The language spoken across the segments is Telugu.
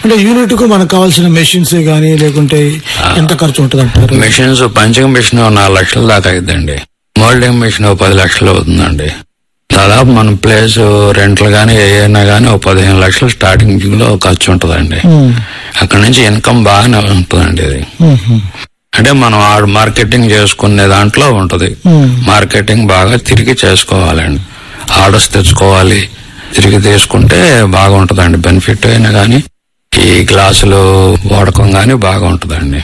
అంటే యూనిట్ కు మనకు కావాల్సిన మెషిన్స్ గానీ లేకుంటే ఎంత ఖర్చు ఉంటుంది అంటారు మిషన్స్ పంచింగ్ మిషన్ ఓ నాలుగు లక్షల దాకా అయిద్దండి మోల్డింగ్ మిషన్ ఓ పది లక్షలు అవుతుందండి దాదాపు మన ప్లేస్ రెంట్లు గానీ ఏమైనా గానీ ఓ పదిహేను లక్షలు స్టార్టింగ్ లో ఖర్చు ఉంటుందండి అక్కడ నుంచి ఇన్కమ్ బాగానే ఉంటుందండి ఇది అంటే మనం ఆడ మార్కెటింగ్ చేసుకునే దాంట్లో ఉంటది మార్కెటింగ్ బాగా తిరిగి చేసుకోవాలండి ఆర్డర్స్ తెచ్చుకోవాలి తిరిగి తీసుకుంటే బాగా ఉంటదండి బెనిఫిట్ అయినా గానీ ఈ గ్లాసులు వాడకం గానీ బాగా ఉంటదండి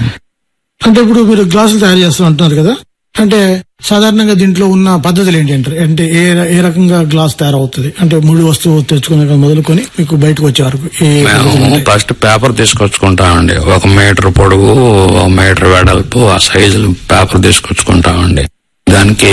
అంటే ఇప్పుడు మీరు గ్లాసులు తయారు చేస్తూ అంటున్నారు కదా అంటే సాధారణంగా దీంట్లో ఉన్న పద్ధతులు ఏంటి అంటారు అంటే ఏ ఏ రకంగా గ్లాస్ తయారవుతుంది అంటే ముడి వస్తువు తెచ్చుకునే మొదలుకొని మీకు బయటకు వచ్చే వరకు ఏ పద్ధతులు మేము ఉంటాయి? ఫస్ట్ పేపర్ తీసుకొచ్చుకుంటామండి ఒక మీటర్ పొడుగు ఒక మీటర్ వెడల్పు ఆ సైజులు పేపర్ తీసుకొచ్చుకుంటామండి దానికి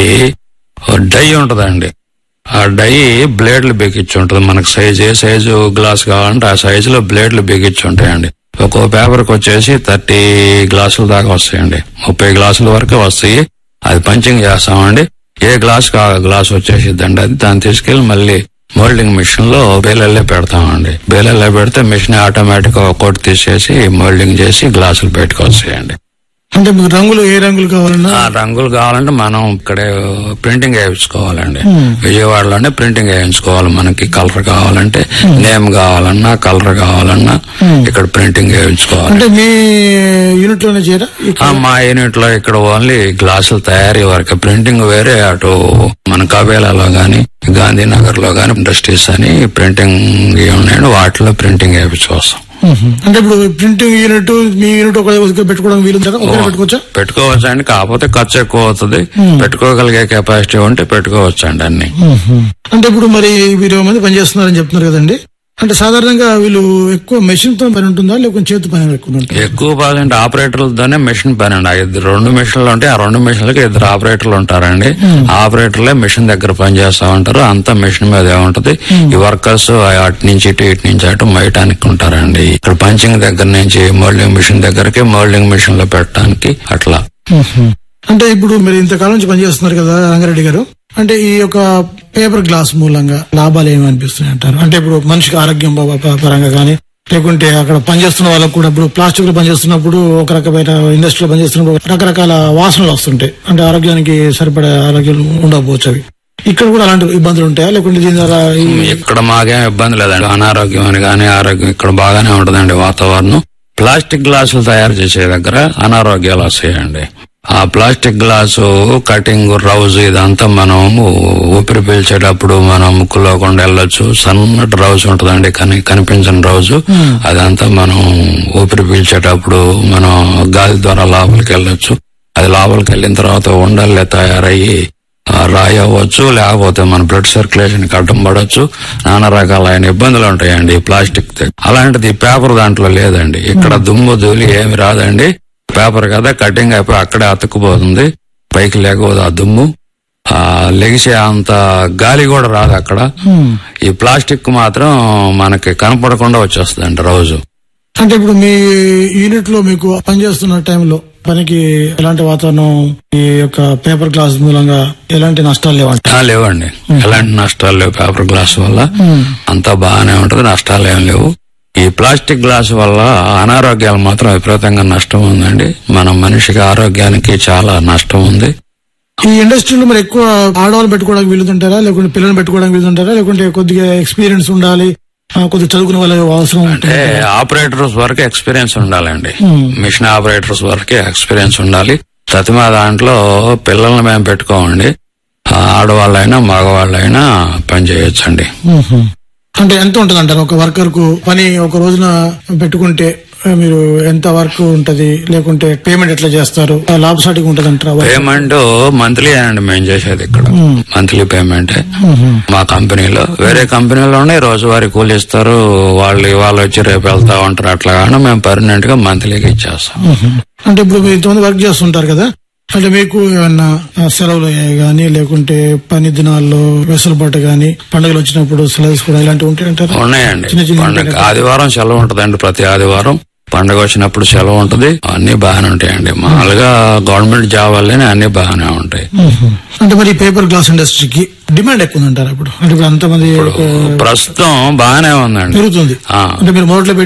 ఓ డై ఉంటదండి ఆ డై బ్లేడ్లు బిగించి ఉంటది మనకు సైజ్ ఏ సైజు గ్లాస్ కావాలంటే ఆ సైజులో బ్లేడ్లు బిగించి ఉంటాయండి ఒక్కో పేపర్కి వచ్చేసి థర్టీ గ్లాసుల దాకా వస్తాయండి ముప్పై గ్లాసుల వరకు వస్తాయి అది పంచింగ్ చేస్తామండి ఏ గ్లాస్ కా గ్లాస్ వచ్చేసిద్దండి అది దాన్ని తీసుకెళ్లి మళ్ళీ మోల్డింగ్ మిషన్ లో బేలల్లే పెడతామండి బేలల్లే పెడితే మిషన్ ఆటోమేటిక్ గా ఒక్కోటి తీసేసి మోల్డింగ్ చేసి గ్లాసులు బయటకు వస్తాయండి అంటే మీకు రంగులు ఏ రంగులు కావాలన్నా ఆ రంగులు కావాలంటే మనం ఇక్కడే ప్రింటింగ్ వేయించుకోవాలండి విజయవాడలోనే ప్రింటింగ్ వేయించుకోవాలి మనకి కలర్ కావాలంటే నేమ్ కావాలన్నా కలర్ కావాలన్నా ఇక్కడ ప్రింటింగ్ వేయించుకోవాలి అంటే మీ యూనిట్ లోనే చేయరా ఆ, మా యూనిట్ లో ఇక్కడ ఓన్లీ గ్లాసులు తయారీ వరకు ప్రింటింగ్ వేరే అటు మన కబేలాలో గాని గాంధీనగర్ లో గాని ఇండస్ట్రీస్ అని ప్రింటింగ్ ఉన్నాయండి వాటిలో ప్రింటింగ్ వేయించుకొస్తాం అంటే ఇప్పుడు ప్రింటింగ్ యూనిట్ మీ యూనిట్ ఒక దగ్గర పెట్టుకోవడం వీలుంటారా ఒకటే పెట్టుకోవచ్చా పెట్టుకోవచ్చు అండి కాకపోతే ఖర్చు ఎక్కువ అవుతుంది పెట్టుకోగలిగే కెపాసిటీ ఉంటే పెట్టుకోవచ్చు అండి అన్ని అంటే ఇప్పుడు మరి మీరు ఇరవై మంది పనిచేస్తున్నారని చెప్తున్నారు కదండి అంటే సాధారణంగా వీళ్ళు ఎక్కువ మెషిన్ తో పని ఉంటుందా లేకుంటే చేతి పని ఎక్కువ ఉంటుంది ఎక్కువ పర్సెంట్ ఆపరేటర్లతోనే మిషన్ పని అండి ఆ ఇద్దరు రెండు మిషన్లు ఉంటే ఆ రెండు మిషన్లకి ఇద్దరు ఆపరేటర్లు ఉంటారండి ఆపరేటర్లే మిషన్ దగ్గర పని చేస్తా ఉంటారు అంతా మిషన్ మీద ఉంటది ఈ వర్కర్స్ అటు నుంచి ఇటు ఇటు నుంచి అటు మయటానికి ఉంటారండి ఇక్కడ పంచింగ్ దగ్గర నుంచి మోల్డింగ్ మిషన్ దగ్గరికి మోల్డింగ్ మిషన్ లో పెట్టడానికి అట్లా అంటే ఇప్పుడు మీరు ఇంతకాలం నుంచి పనిచేస్తున్నారు కదా రంగారెడ్డి గారు అంటే ఈ యొక్క పేపర్ గ్లాస్ మూలంగా లాభాలు ఏమి అనిపిస్తున్నాయి అంటారు అంటే ఇప్పుడు మనిషికి ఆరోగ్యం ప- ప- పరంగా కానీ లేకుంటే అక్కడ పనిచేస్తున్న వాళ్ళకు కూడా ఇప్పుడు ప్లాస్టిక్ లో పనిచేస్తున్నప్పుడు ఒక రకమైన ఇండస్ట్రీలో పనిచేస్తున్నప్పుడు రకరకాల వాసనలు వస్తుంటాయి అంటే ఆరోగ్యానికి సరిపడే ఆరోగ్యం ఉండకపోవచ్చు అవి ఇక్కడ కూడా అలాంటి ఇబ్బందులు ఉంటాయా లేకుంటే దీని ద్వారా ఈ- ఇక్కడ మాకేం ఇబ్బంది లేదండి అనారోగ్యం అని కానీ ఆరోగ్యం ఇక్కడ బాగానే ఉంటదండి వాతావరణం ప్లాస్టిక్ గ్లాసులు తయారు చేసే దగ్గర అనారోగ్యాలు వస్తాయండి ఆ ప్లాస్టిక్ గ్లాసు కటింగ్ రౌజ్ ఇదంతా మనం ఊపిరి పీల్చేటప్పుడు మనం ముక్కులోకుండా వెళ్ళొచ్చు సన్నటి రౌజ్ ఉంటదండి కానీ కనిపించని రోజు అదంతా మనం ఊపిరి పీల్చేటప్పుడు మనం గాలి ద్వారా లోపలికి వెళ్ళొచ్చు అది లోపలికి వెళ్ళిన తర్వాత ఉండల్లే తయారయ్యి ఆ, రాయి అవ్వచ్చు లేకపోతే మన బ్లడ్ సర్క్యులేషన్ అడ్డం పడవచ్చు నానా రకాలైన ఇబ్బందులు ఉంటాయండి ఈ ప్లాస్టిక్ ది. అలాంటిది ఈ పేపర్ దాంట్లో లేదండి ఇక్కడ దుమ్ము ధూళి ఏమి రాదండి పేపర్ కదా కటింగ్ అయిపోయి అక్కడే అతుక్కుపోతుంది పైకి లేకపోతే ఆ దుమ్ము ఆ లెగిసే అంత గాలి కూడా రాదు అక్కడ ఈ ప్లాస్టిక్ మాత్రం మనకి కనపడకుండా వచ్చేస్తుందండి రోజు అంటే ఇప్పుడు మీ యూనిట్ లో మీకు పనిచేస్తున్న టైంలో పనికి ఎలాంటి వాతావరణం ఈ యొక్క పేపర్ గ్లాస్ మూలంగా ఎలాంటి నష్టాలు లేవంట ఆ, లేవండి ఎలాంటి నష్టాలు లేవు పేపర్ గ్లాస్ వల్ల అంతా బాగానే ఉంటది నష్టాలు ఏం లేవు ఈ ప్లాస్టిక్ గ్లాస్ వల్ల అనారోగ్యాలు మాత్రం విపరీతంగా నష్టం ఉందండి మన మనిషికి ఆరోగ్యానికి చాలా నష్టం ఉంది ఈ ఇండస్ట్రీలో మరి ఎక్కువ ఆడవాళ్ళు పెట్టుకోవడానికి వీలుతుంటారా లేకుంటే పిల్లలు పెట్టుకోవడానికి వీలుతుంటారా లేకుంటే కొద్దిగా ఎక్స్పీరియన్స్ ఉండాలి ఆ, కొద్దిగా చదువుకునే వాళ్ళ అవసరం అంటే ఆపరేటర్స్ వరకు ఎక్స్పీరియన్స్ ఉండాలండి మిషన్ ఆపరేటర్స్ వరకే ఎక్స్పీరియన్స్ ఉండాలి ప్రతిమా దాంట్లో పిల్లల్ని మేము పెట్టుకోమండి ఆ, ఆడవాళ్ళైనా మగవాళ్ళైనా పని చేయొచ్చండి అంటే ఎంత ఉంటుంది అంటారు ఒక వర్కర్ కు పని ఒక రోజున పెట్టుకుంటే ఆ, మీరు ఎంత వర్క్ ఉంటది లేకుంటే పేమెంట్ ఎట్లా చేస్తారు ఆ, లాభసాటిగా ఉంటది అంటారా పేమెంట్ మంత్లీ అండి మేము చేసేది ఇక్కడ మంత్లీ పేమెంట్ మా కంపెనీలో వేరే కంపెనీలోనే రోజువారీ కూలి ఇస్తారు వాళ్ళు ఇవాళ వచ్చి రేపు వెళ్తా ఉంటారు అట్లా కానీ మేము పర్మనెంట్ గా మంత్లీకి ఇచ్చేస్తాం అంటే ఇప్పుడు మీరు ఇంతమంది వర్క్ చేస్తుంటారు కదా అంటే మీకు ఏమన్నా ఆ, సెలవులు అయ్యాయి కానీ లేకుంటే పని దినాల్లో వెసులుబాటు కానీ పండుగలు వచ్చినప్పుడు సెలవుస్ కూడా ఇలాంటివి ఉంటాయి అంటారు ఉన్నాయండి చిన్న చిన్న పండుగ ఆదివారం సెలవు ఉంటదండి ప్రతి ఆదివారం పండుగ వచ్చినప్పుడు సెలవు ఉంటది అన్ని బాగానే ఉంటాయండి మామూలుగా గవర్నమెంట్ జాబ్ వల్లనే అన్ని బాగానే ఉంటాయి అంటే మరి పేపర్ గ్లాస్ ఇండస్ట్రీకి డిమాండ్ ఎక్కువ ఉందంటారు ఇప్పుడు అంటే ఇప్పుడు అంతమంది ప్రస్తుతం బాగానే ఉందండి పెరుగుతుంది ఆ. అంటే మీరు మొదట్లో